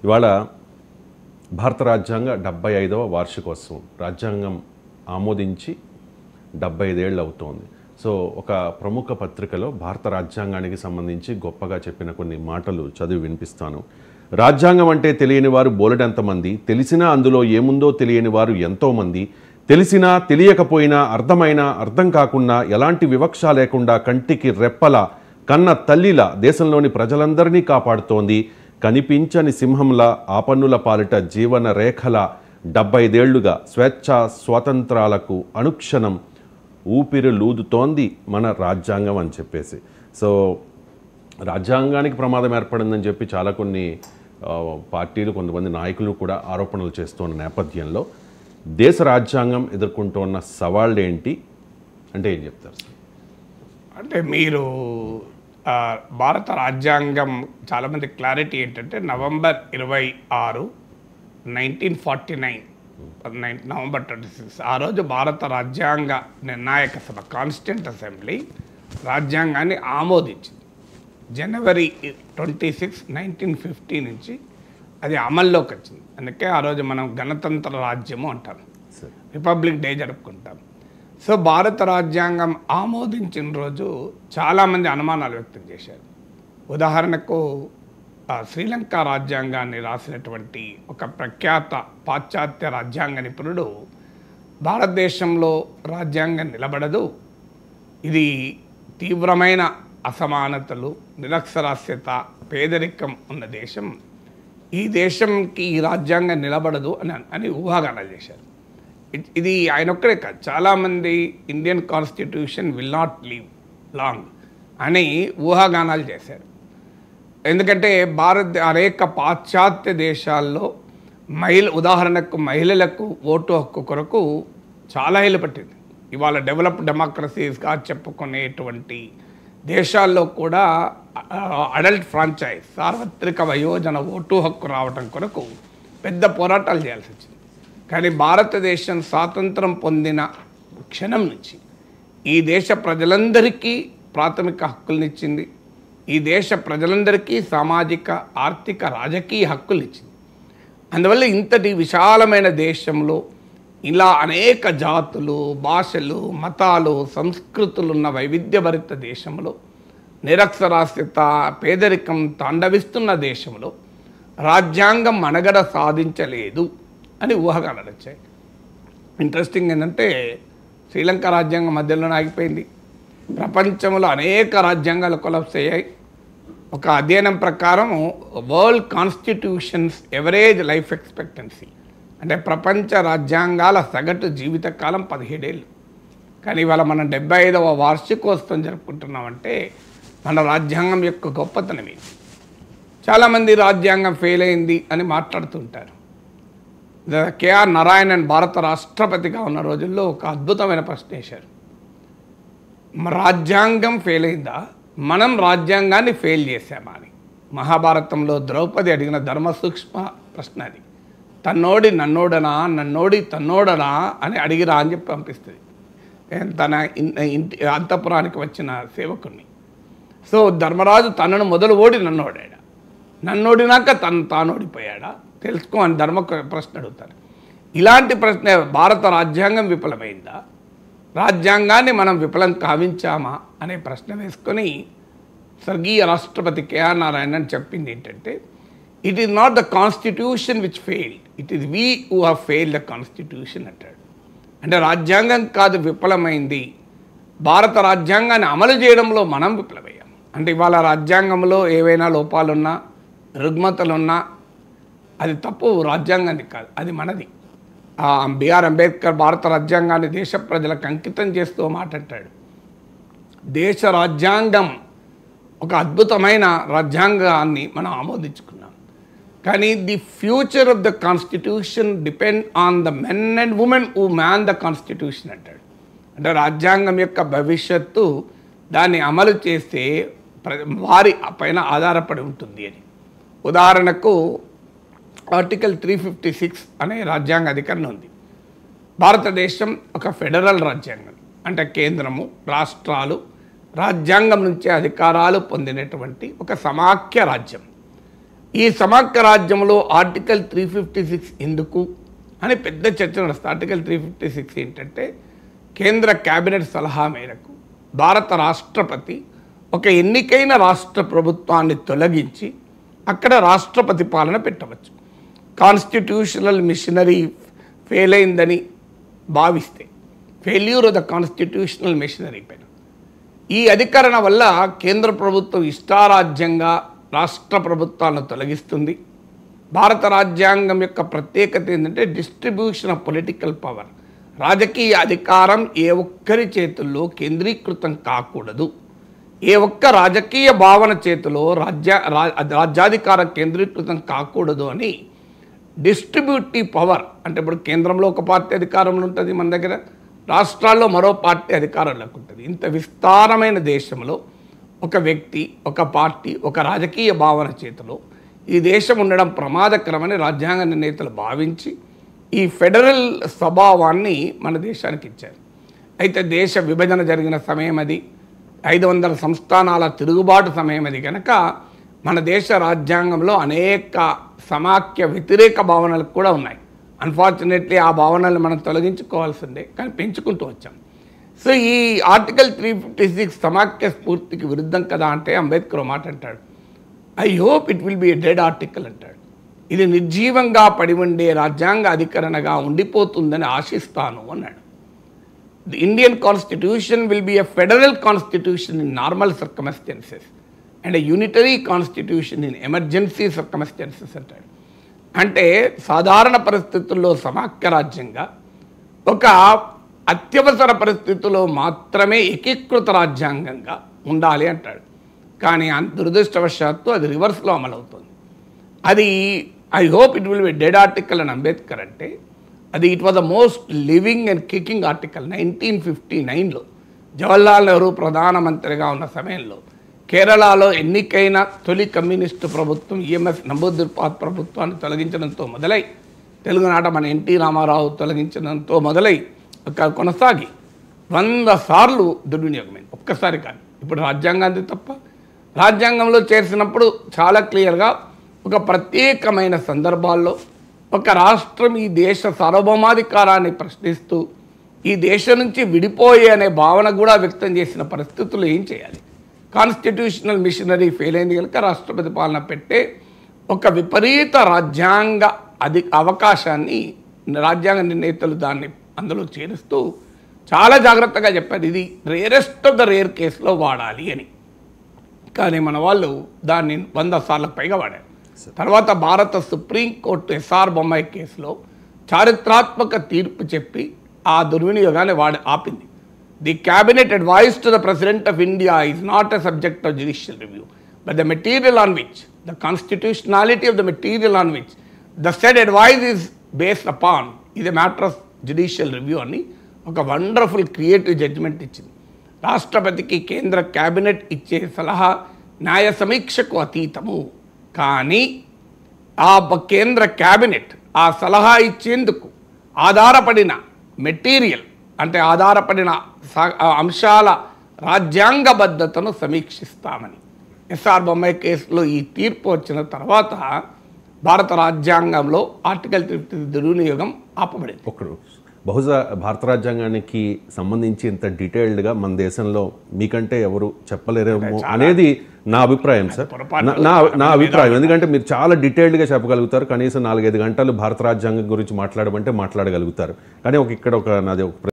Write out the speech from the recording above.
ఇవాళ భారత రాజ్యాంగ డెబ్బై ఐదవ వార్షికోత్సవం రాజ్యాంగం ఆమోదించి డెబ్బై ఐదేళ్ళు అవుతోంది సో ఒక ప్రముఖ పత్రికలో భారత రాజ్యాంగానికి సంబంధించి గొప్పగా చెప్పిన కొన్ని మాటలు చదివి వినిపిస్తాను రాజ్యాంగం అంటే తెలియని వారు బోలెడంతమంది తెలిసినా అందులో ఏముందో తెలియని వారు ఎంతోమంది తెలిసినా తెలియకపోయినా అర్థమైనా అర్థం కాకుండా ఎలాంటి వివక్ష లేకుండా కంటికి రెప్పల కన్న తల్లిల దేశంలోని ప్రజలందరినీ కాపాడుతోంది కనిపించని సింహంలా ఆపన్నుల పాలిట జీవన రేఖల డెబ్బైదేళ్లుగా స్వేచ్ఛ స్వాతంత్రాలకు అనుక్షణం ఊపిరి లూదుతోంది మన రాజ్యాంగం అని చెప్పేసి సో రాజ్యాంగానికి ప్రమాదం ఏర్పడిందని చెప్పి చాలా కొన్ని ఆ, పార్టీలు కొంతమంది నాయకులు కూడా ఆరోపణలు చేస్తున్న నేపథ్యంలో దేశ రాజ్యాంగం ఎదుర్కొంటున్న సవాళ్ళు ఏంటి అంటే ఏం చెప్తారు సార్ అంటే మీరు ఆ, భారత రాజ్యాంగం చాలామంది క్లారిటీ ఏంటంటే నవంబర్ ఇరవై ఆరు nineteen forty nine November twenty six ఆ రోజు భారత రాజ్యాంగ నిర్ణాయక సభ కాన్స్టిట్యూంట్ అసెంబ్లీ రాజ్యాంగాన్ని ఆమోదించింది జనవరి ట్వంటీ సిక్స్ నైన్టీన్ ఫిఫ్టీ నుంచి అది అమల్లోకి వచ్చింది అందుకే ఆ రోజు మనం గణతంత్ర రాజ్యము అంటాం సార్ రిపబ్లిక్ డే జరుపుకుంటాం సో భారత రాజ్యాంగం ఆమోదించిన రోజు చాలామంది అనుమానాలు వ్యక్తం చేశారు ఉదాహరణకు ఆ, శ్రీలంక రాజ్యాంగాన్ని రాసినటువంటి ఒక ప్రఖ్యాత పాశ్చాత్య రాజ్యాంగ నిపుణుడు భారతదేశంలో రాజ్యాంగం నిలబడదు ఇది తీవ్రమైన అసమానతలు నిరక్షరాస్యత పేదరికం ఉన్న దేశం ఈ దేశంకి ఈ రాజ్యాంగం నిలబడదు అని అని ఊహాగానాలు చేశారు ఇ- ఇది ఆయన ఒక్కడే కాదు చాలామంది Indian constitution will not live long అని ఊహాగానాలు చేశారు ఎందుకంటే భారత్ అనేక పాశ్చాత్య దేశాల్లో మహిళ ఉదాహరణకు మహిళలకు ఓటు హక్కు కొరకు చాలా ఏళ్ళు పట్టింది ఇవాళ డెవలప్ డెమోక్రసీస్గా చెప్పుకునేటువంటి దేశాల్లో కూడా అడల్ట్ ఫ్రాంచైజ్ సార్వత్రిక వయోజన ఓటు హక్కు రావటం కొరకు పెద్ద పోరాటాలు చేయాల్సి వచ్చింది కానీ భారతదేశం స్వాతంత్రం పొందిన క్షణం నుంచి ఈ దేశ ప్రజలందరికీ ప్రాథమిక హక్కులనిచ్చింది ఈ దేశ ప్రజలందరికీ సామాజిక ఆర్థిక రాజకీయ హక్కులు అందువల్ల ఇంతటి విశాలమైన దేశంలో ఇలా అనేక జాతులు భాషలు మతాలు సంస్కృతులు ఉన్న వైవిధ్యభరిత దేశంలో నిరక్షరాస్యత పేదరికం తాండవిస్తున్న దేశంలో రాజ్యాంగం మనగడ సాధించలేదు అని ఊహగానాలు వచ్చాయి ఇంట్రెస్టింగ్ ఏంటంటే శ్రీలంక రాజ్యాంగం మధ్యలోనే ఆగిపోయింది ప్రపంచంలో అనేక రాజ్యాంగాలు కొలప్స్ అయ్యాయి ఒక అధ్యయనం ప్రకారం world constitutions average life expectancy అంటే ప్రపంచ రాజ్యాంగాల సగటు జీవితకాలం పదిహేడేళ్ళు కానీ ఇవాళ మనం డెబ్బై ఐదవ వార్షికోత్సవం జరుపుకుంటున్నామంటే మన రాజ్యాంగం యొక్క గొప్పతనం ఏంటి చాలామంది రాజ్యాంగం ఫెయిల్ అయింది అని మాట్లాడుతుంటారు ద- కేఆర్ నారాయణన్ భారత రాష్ట్రపతిగా ఉన్న రోజుల్లో ఒక అద్భుతమైన ప్రశ్న వేశారు మ- రాజ్యాంగం ఫెయిల్ అయిందా మనం రాజ్యాంగాన్ని ఫెయిల్ చేశామా అని మహాభారతంలో ద్రౌపది అడిగిన ధర్మ సూక్ష్మ ప్రశ్న అది తన్నోడి నన్నోడనా నన్నోడి తన్నోడనా అని అడిగిరా అని చెప్పి పంపిస్తుంది ఏ- తన ఇన్- ఇంటి అంతపురానికి వచ్చిన సేవకుణ్ణి సో ధర్మరాజు తనను మొదలు ఓడి నన్ను ఓడాడా నన్ను ఓడినాక తను తాను ఓడిపోయాడా తెలుసుకో అని ధర్మ ప్రశ్న అడుగుతారు ఇలాంటి ప్రశ్న భారత రాజ్యాంగం విఫలమైందా రాజ్యాంగాన్ని మనం విఫలం కావించామా అనే ప్రశ్న వేసుకొని స్వర్గీయ రాష్ట్రపతి కేఆర్ నారాయణన్ చెప్పింది ఏంటంటే it is not the constitution which fail it is we who have fail the constitution అంటాడు అంటే రాజ్యాంగం కాదు విఫలమైంది భారత రాజ్యాంగాన్ని అమలు చేయడంలో మనం విఫలమయ్యాం అంటే ఇవాళ రాజ్యాంగంలో ఏవైనా లోపాలున్నా రుగ్మతలున్నా అది తప్పు రాజ్యాంగానికి కాదు అది మనది ఆ బిఆర్ అంబేద్కర్ భారత రాజ్యాంగాన్ని దేశ ప్రజలకు అంకితం చేస్తూ ఓ మాట అంటాడు దేశ రాజ్యాంగం ఒక అద్భుతమైన రాజ్యాంగాన్ని మనం ఆమోదించుకున్నాం కానీ the future of the constitution depend on the men and women who man the constitution అంటాడు అంటే రాజ్యాంగం యొక్క భవిష్యత్తు దాన్ని అమలు చేస్తే ప్ర వారి పైన ఆధారపడి ఉంటుంది అని ఉదాహరణకు ఆర్టికల్ త్రీ ఫిఫ్టీ సిక్స్ అనే రాజ్యాంగ అధికరణ ఉంది భారతదేశం ఒక ఫెడరల్ రాజ్యాంగం అంటే కేంద్రము రాష్ట్రాలు రాజ్యాంగం నుంచే అధికారాలు పొందినటువంటి ఒక సమాఖ్య రాజ్యం ఈ సమాఖ్య రాజ్యంలో ఆర్టికల్ త్రీ ఫిఫ్టీ సిక్స్ ఎందుకు అని పెద్ద చర్చ నడుస్తుంది ఆర్టికల్ త్రీ ఫిఫ్టీ సిక్స్ ఏంటంటే కేంద్ర కేబినెట్ సలహా మేరకు భారత రాష్ట్రపతి ఒక ఎన్నికైన రాష్ట్ర ప్రభుత్వాన్ని తొలగించి అక్కడ రాష్ట్రపతి పాలన పెట్టవచ్చు కాన్స్టిట్యూషనల్ మిషనరీ ఫెయిల్ అయిందని భావిస్తే failure of the constitutional machinery పైన ఈ అధికరణ వల్ల కేంద్ర ప్రభుత్వం ఇష్టారాజ్యంగా రాష్ట్ర ప్రభుత్వాలను తొలగిస్తుంది భారత రాజ్యాంగం యొక్క ప్రత్యేకత ఏంటంటే డిస్ట్రిబ్యూషన్ ఆఫ్ పొలిటికల్ పవర్ రాజకీయ అధికారం ఏ ఒక్కరి చేతుల్లో కేంద్రీకృతం కాకూడదు ఏ ఒక్క రాజకీయ భావన చేతిలో రాజ్య రా- రాజ్యాధికారం కేంద్రీకృతం కాకూడదు అని డిస్ట్రిబ్యూటివ్ పవర్ అంటే ఇప్పుడు కేంద్రంలో ఒక పార్టీ అధికారంలో ఉంటుంది మన దగ్గర రాష్ట్రాల్లో మరో పార్టీ అధికారంలోకి ఉంటుంది ఇంత విస్తారమైన దేశంలో ఒక వ్యక్తి ఒక పార్టీ ఒక రాజకీయ భావన చేతిలో ఈ దేశం ఉండడం ప్రమాదకరమని రాజ్యాంగ నిర్ణేతలు భావించి ఈ ఫెడరల్ స్వభావాన్ని మన దేశానికి ఇచ్చారు అయితే దేశ విభజన జరిగిన సమయం అది ఐదు వందల సంస్థానాల తిరుగుబాటు సమయం అది కనుక మన దేశ రాజ్యాంగంలో అనేక సమాఖ్య వ్యతిరేక భావనలు కూడా ఉన్నాయి అన్ఫార్చునేట్లీ ఆ భావనలు మనం తొలగించుకోవాల్సిందే కానీ పెంచుకుంటూ వచ్చాం సో ఈ ఆర్టికల్ త్రీ ఫిఫ్టీ సిక్స్ సమాఖ్య స్ఫూర్తికి విరుద్ధం కదా అంటే అంబేద్కర్ ఓ మాట అంటాడు I hope it will be a dead article అంటాడు ఇది నిర్జీవంగా పడి ఉండే రాజ్యాంగ అధికరణగా ఉండిపోతుందని ఆశిస్తాను అన్నాడు the Indian constitution will be a federal constitution in normal circumstances and a unitary constitution in emergency circumstances అంటాడు అంటే సాధారణ పరిస్థితుల్లో సమాఖ్య రాజ్యంగా ఒక అత్యవసర పరిస్థితుల్లో మాత్రమే ఏకీకృత రాజ్యాంగంగా ఉండాలి అంటాడు కానీ అన్- దురదృష్టవశాత్తు అది రివర్స్లో అమలవుతుంది అది I hope it will be dead article అని అంబేద్కర్ అంటే అది it was the most living and kicking article nineteen fifty నైన్లో జవహర్లాల్ నెహ్రూ ప్రధానమంత్రిగా ఉన్న సమయంలో కేరళలో ఎన్నికైన తొలి కమ్యూనిస్టు ప్రభుత్వం ఈఎంఎస్ నంబూదిర్పాద్ ప్రభుత్వాన్ని తొలగించడంతో మొదలై తెలుగునాట మన ఎన్టీ రామారావు తొలగించడంతో మొదలై ఒక కొనసాగి వంద సార్లు దుర్వినియోగమైంది ఒక్కసారి కానీ ఇప్పుడు రాజ్యాంగాన్ని తప్ప రాజ్యాంగంలో చేర్చినప్పుడు చాలా క్లియర్గా ఒక ప్రత్యేకమైన సందర్భాల్లో ఒక రాష్ట్రం ఈ దేశ సార్వభౌమాధికారాన్ని ప్రశ్నిస్తూ ఈ దేశం నుంచి విడిపోయే అనే భావన కూడా వ్యక్తం చేసిన పరిస్థితుల్లో ఏం చేయాలి కాన్స్టిట్యూషనల్ మిషనరీ ఫెయిల్ అయింది కనుక రాష్ట్రపతి పాలన పెట్టే ఒక విపరీత రాజ్యాంగ అధి అవకాశాన్ని రాజ్యాంగ నిర్ణేతలు దాన్ని అందులో చేరుస్తూ చాలా జాగ్రత్తగా చెప్పారు ఇది రేరెస్ట్ ఆఫ్ ద రేర్ కేసులో వాడాలి అని కానీ మన వాళ్ళు దాన్ని వంద సార్లకు పైగా వాడారు తర్వాత భారత సుప్రీంకోర్టు ఎస్ఆర్ బొమ్మాయి కేసులో చారిత్రాత్మక తీర్పు చెప్పి ఆ దుర్వినియోగాన్ని వాడి ఆపింది the cabinet advice to the president of India is not a subject of judicial review but the material on which the constitutionality of the material on which the said advice is based upon ఇది matter of judicial review అని ఒక wonderful creative judgement ఇచ్చింది రాష్ట్రపతికి కేంద్ర cabinet ఇచ్చే సలహా న్యాయ సమీక్షకు అతీతము కానీ ఆ బ- కేంద్ర కేబినెట్ ఆ సలహా ఇచ్చేందుకు ఆధారపడిన మెటీరియల్ అంటే ఆధారపడిన స- ఆ అంశాల రాజ్యాంగబద్ధతను సమీక్షిస్తామని ఎస్ఆర్ బొమ్మాయి కేసులో ఈ తీర్పు వచ్చిన తర్వాత భారత రాజ్యాంగంలో ఆర్టికల్ త్రీ దుర్వినియోగం ఆపబడింది ఒకడు బహుశా భారత రాజ్యాంగానికి సంబంధించి ఇంత డీటెయిల్డ్గా మన దేశంలో మీకంటే ఎవరు చెప్పలేరేమో అనేది నా అభిప్రాయం సార్ పొరపాటు నా- నా నా అభిప్రాయం ఎందుకంటే మీరు చాలా డీటెయిల్డ్గా చెప్పగలుగుతారు కనీసం నాలుగైదు గంటలు భారత రాజ్యాంగం గురించి మాట్లాడమంటే మాట్లాడగలుగుతారు కానీ ఒక ఇక్కడ ఒక నాది ఒక